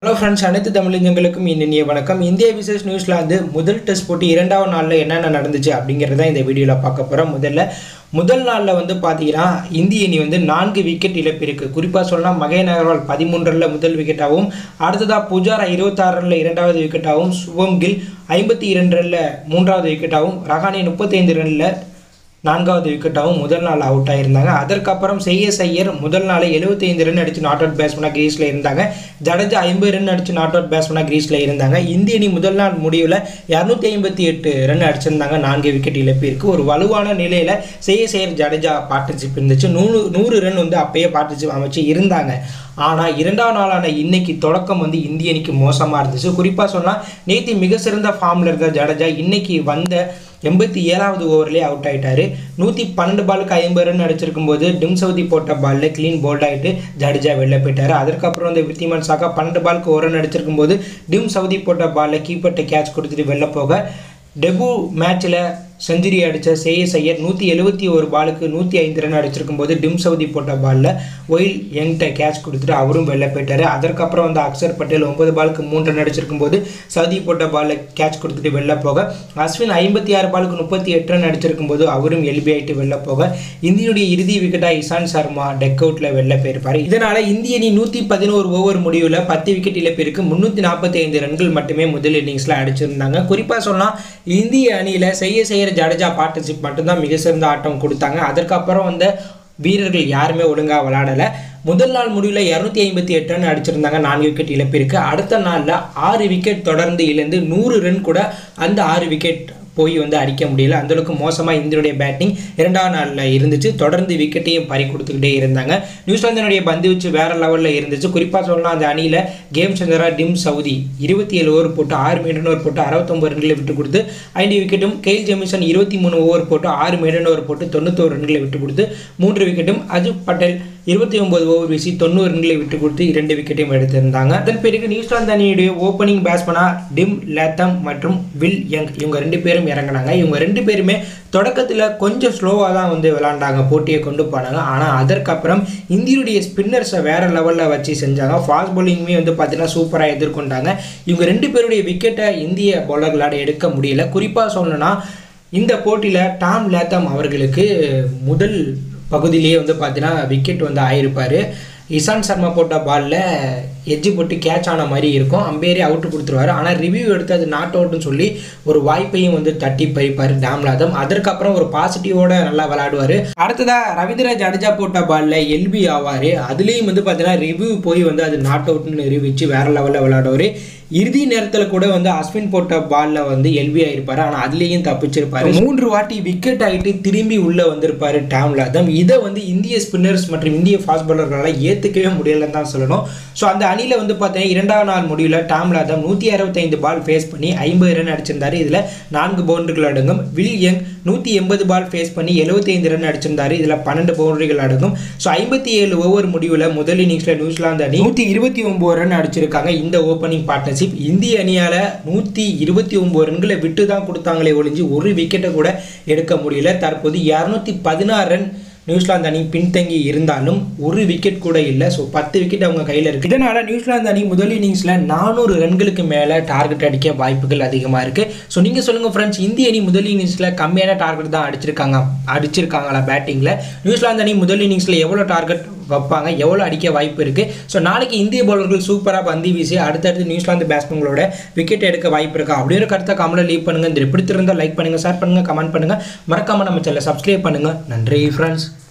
hello friends அனைத்து தமிழஞ்சங்களுக்கும் இனிய வணக்கம் இந்திய விசேஷ் நியூசிலாந்து முதல் டெஸ்ட் போட்டி இரண்டாவது நாளில் என்னென்ன நடந்துச்சு அப்படிங்கிறத இந்த வீடியோவில் பார்க்க போகிறோம் முதல்ல முதல் நாளில் வந்து பார்த்தீங்கன்னா இந்திய அணி வந்து நான்கு விக்கெட் இழப்பு இருக்குது குறிப்பாக சொல்லலாம் மகேன் அகர்வால் பதிமூன்று ரனில் முதல் விக்கெட்டாகவும் அடுத்ததாக புஜாரா இருபத்தாறு ரனில் இரண்டாவது விக்கெட்டாகவும் சுபம் கில் ஐம்பத்தி இரண்டு ரனில் மூன்றாவது விக்கெட்டாகவும் ரஹானே முப்பத்தைந்து ரனில் நான்காவது விக்கெட்டாகவும் முதல் நாள் அவுட் ஆயிருந்தாங்க அதற்கப்புறம் செய்யஸ் ஐயர் முதல் நாளே 75 ரன் அடிச்சு நாட் அவுட் பேட்ஸ்மனாக கிரீஸில் இருந்தாங்க ஜடேஜா ஐம்பது ரன் அடிச்சு நாட் அவுட் பேட்ஸ்மனாக கிரீஸில் இருந்தாங்க இந்திய அணி முதல் நாள் முடிவில் இரநூத்தி ஐம்பத்தி எட்டு ரன் அடிச்சிருந்தாங்க நான்கு விக்கெட் இழப்பிற்கு ஒரு வலுவான நிலையில் செய்யஸ் ஐயர் ஜடேஜா பார்ட்னர்ஷிப் இருந்துச்சு நூறு நூறு ரன் வந்து அப்பயே பார்ட்னர்ஷிப் அமைச்சு இருந்தாங்க ஆனால் இரண்டாம் நாளான இன்னைக்கு தொடக்கம் வந்து இந்திய அணிக்கு மோசமாக இருந்துச்சு குறிப்பாக சொன்னால் நேற்று மிக சிறந்த ஃபார்மில் இருந்த ஜடேஜா இன்னைக்கு வந்த எண்பத்தி ஏழாவது ஓவர்லேயே அவுட் ஆயிட்டாரு நூற்றி பன்னெண்டு பாலுக்கு ஐம்பது ரன் அடிச்சிருக்கும் போது டிம் சவுதி போட்ட பாலில் க்ளீன் போல்ட் ஆகிட்டு ஜடேஜா வெளில போயிட்டாரு அதற்கப்புறம் வந்து வித்திமன் சாக்கா பன்னெண்டு பாலுக்கு ஒரு ரன் அடிச்சிருக்கும் போது டிம் சவுதி போட்ட பாலில் கீப்பர்ட்ட கேட்ச் கொடுத்துட்டு வெளில போக டெபு மேட்ச்சில் செஞ்சுரி அடித்த சேயஸ் ஐயர் நூற்றி எழுபத்தி ஒரு பாலுக்கு நூற்றி ஐந்து ரன் அடிச்சிருக்கும் போது டிம் சவுதி போட்ட பாலில் ஒயில் யங்கிட்ட கேட்ச் கொடுத்துட்டு அவரும் வெளில போயிட்டாரு அதற்கப்புறம் வந்து அக்சர் பட்டேல் ஒன்பது பாலுக்கு மூன்று ரன் அடிச்சிருக்கும் போது சவுதி போட்ட பாலில் கேட்ச் கொடுத்துட்டு வெளில போக அஸ்வின் ஐம்பத்தி ஆறு பாலுக்கு முப்பத்தி எட்டு ரன் அடிச்சிருக்கும் போது அவரும் எல்பி ஆகிட்டு வெளில போக இந்தியனுடைய இறுதி விக்கெட்டாக இசான் சர்மா டெக் அவுட்டில் வெளில போயிருப்பார் இதனால் இந்திய அணி நூற்றி பதினோரு ஓவர் முடிவில் பத்து விக்கெட் இழப்பிற்கு முந்நூற்றி நாற்பத்தி ஐந்து ரன்கள் மட்டுமே முதல் இன்னிங்ஸில் அடிச்சிருந்தாங்க குறிப்பாக சொன்னால் இந்திய அணியில் செய்ய செய்கிற ஜடேஜா பார்ட்னர்ஷிப் மட்டும்தான் மிக சிறந்த ஆட்டம் கொடுத்தாங்க அதற்கப்புறம் வந்த வீரர்கள் யாருமே ஒழுங்காக விளையாடலை முதல் நாள் முடிவில் இரநூத்தி ஐம்பத்தி எட்டு ரன் அடிச்சிருந்தாங்க நான்கு விக்கெட் இழப்பிற்கு அடுத்த நாளில் ஆறு விக்கெட் தொடர்ந்து இழந்து நூறு ரன் கூட அந்த ஆறு விக்கெட் போய் வந்து அடிக்க முடியல அந்தளவுக்கு மோசமாக இந்தியனுடைய பேட்டிங் இரண்டாவது நாளில் இருந்துச்சு தொடர்ந்து விக்கெட்டையும் பறி கொடுத்துக்கிட்டே இருந்தாங்க நியூசிலாந்தினுடைய பந்து வச்சு வேற லெவலில் இருந்துச்சு குறிப்பாக சொல்லலாம் அந்த அணியில் கேம் சந்திரா டிம் சவுதி இருபத்தி ஏழு ஓவர் போட்டு ஆறு மீடன் ஓவர் போட்டு அறுபத்தொம்பது ரன்களை விட்டு கொடுத்து ஐந்து விக்கெட்டும் கெயில் ஜெமிசன் இருபத்தி மூணு ஓவர் போட்டு ஆறு மீடன் ஓவர் போட்டு தொண்ணூத்தோரு ரன்களை விட்டு கொடுத்து மூன்று விக்கெட்டும் அஜித் பட்டேல் இருபத்தி ஒன்பது ஓவர் வீசி தொண்ணூறு ரன்களை விட்டு கொடுத்து இரண்டு விக்கெட்டையும் எடுத்திருந்தாங்க அதன் பிறகு நியூசிலாந்து அணியுடைய ஓப்பனிங் பேட்ஸ்மனா டிம் லேத்தம் மற்றும் வில் யங் இவங்க ரெண்டு பேரும் இறங்கினாங்க இவங்க ரெண்டு பேருமே தொடக்கத்தில் கொஞ்சம் ஸ்லோவாக தான் வந்து விளாண்டாங்க போட்டியை கொண்டு போனாங்க ஆனால் அதற்கப்புறம் இந்தியனுடைய ஸ்பின்னர்ஸை வேற லெவலில் வச்சு செஞ்சாங்க ஃபாஸ்ட் பவுலிங்குமே வந்து பார்த்தீங்கன்னா சூப்பராக எதிர்கொண்டாங்க இவங்க ரெண்டு பேருடைய விக்கெட்டை இந்திய பவுலர்களால் எடுக்க முடியல குறிப்பாக சொல்லணும்னா இந்த போட்டியில் டாம் லேத்தம் அவர்களுக்கு முதல் பகுதியிலேயே வந்து பார்த்தீங்கன்னா விக்கெட் வந்து ஆயிருப்பார் இசான் சர்மா போட்ட பாலில் எட்ஜு போட்டு கேட்ச் ஆன மாதிரி இருக்கும் அம்பேரே அவுட்டு கொடுத்துருவாரு ஆனால் ரிவ்யூ எடுத்து அது நாட் அவுட்னு சொல்லி ஒரு வாய்ப்பையும் வந்து தட்டி பறிப்பார் டேம்லாதம் அதற்கப்புறம் ஒரு பாசிட்டிவோட நல்லா விளையாடுவார் அடுத்ததாக ரவீந்திர ஜடேஜா போட்ட பாலில் எல்பி ஆவார் அதுலேயும் வந்து பார்த்தீங்கன்னா ரிவ்யூ போய் வந்து அது நாட் அவுட்னு நிரூபித்து வேற லெவலில் விளையாடுவார் இறுதி நேரத்தில் கூட வந்து அஸ்வின் போட்ட பாலில் வந்து எல்பி ஆயிருப்பாரு ஆனால் அதுலேயும் தப்பிச்சிருப்பாரு மூன்று வாட்டி விக்கெட் ஆகிட்டு திரும்பி உள்ளே வந்திருப்பாரு டேம்லாதம் இதை வந்து இந்திய ஸ்பின்னர்ஸ் மற்றும் இந்திய ஃபாஸ்ட் பாலர்களால் ஏற்றுக்கவே முடியலன்னு தான் சொல்லணும் ஸோ அந்த அணியில் வந்து பார்த்தீங்கன்னா இரண்டாவது நாள் முடிவில் டாம்லாதம் நூற்றி அறுபத்தைந்து பால் ஃபேஸ் பண்ணி ஐம்பது ரன் அடிச்சிருந்தாரு இதில் நான்கு பவுண்டரிகள் அடங்கும் வில் யங் நூற்றி எண்பது பால் ஃபேஸ் பண்ணி எழுபத்தைந்து ரன் அடிச்சிருந்தாரு இதில் பன்னெண்டு பவுண்டரிகள் அடங்கும் ஸோ ஐம்பத்தி ஏழு ஓவர் முடிவில் முதல் இன்னிங்ஸில் நியூசிலாந்து அணி நூற்றி இருபத்தி ஒம்பது ரன் அடிச்சிருக்காங்க இந்த ஓப்பனிங் பார்ட்னர்ஷிப் இந்திய அணியால் நூற்றி இருபத்தி ஒம்பது ரன்களை விட்டு தான் கொடுத்தாங்களே ஒழிஞ்சு ஒரு விக்கெட்டை கூட எடுக்க முடியல தற்போது இரநூத்தி பதினாறு ரன் நியூசிலாந்து அணி பின்தங்கி இருந்தாலும் ஒரு விக்கெட் கூட இல்லை ஸோ பத்து விக்கெட் அவங்க கையில் இருக்குது இதனால் நியூசிலாந்து அணி முதல் இன்னிங்ஸில் நானூறு ரன்களுக்கு மேலே டார்கெட் அடிக்க வாய்ப்புகள் அதிகமாக இருக்குது ஸோ நீங்கள் சொல்லுங்கள் ஃப்ரெண்ட்ஸ் இந்திய அணி முதல் இன்னிங்ஸில் கம்மியான டார்கெட் தான் அடிச்சிருக்காங்க அடிச்சிருக்காங்களா பேட்டிங்கில் நியூசிலாந்து அணி முதல் இன்னிங்ஸில் எவ்வளோ டார்கெட் வைப்பாங்க எவ்வளோ அடிக்க வாய்ப்பு இருக்குது ஸோ நாளைக்கு இந்திய பவுலர்கள் சூப்பராக பந்தி வீசி அடுத்தடுத்து நியூசிலாந்து பேட்ஸ்மேன்களோட விக்கெட் எடுக்க வாய்ப்பு இருக்கா அப்படிங்கிற கருத்தை கமெண்ட்டில் லீவ் பண்ணுங்கள் இந்த பிடித்திருந்தால் லைக் பண்ணுங்கள் ஷேர் பண்ணுங்கள் கமெண்ட் பண்ணுங்கள் மறக்காமல் நம்ம சேனலை சப்ஸ்கிரைப் பண்ணுங்கள் நன்றி ஃப்ரெண்ட்ஸ்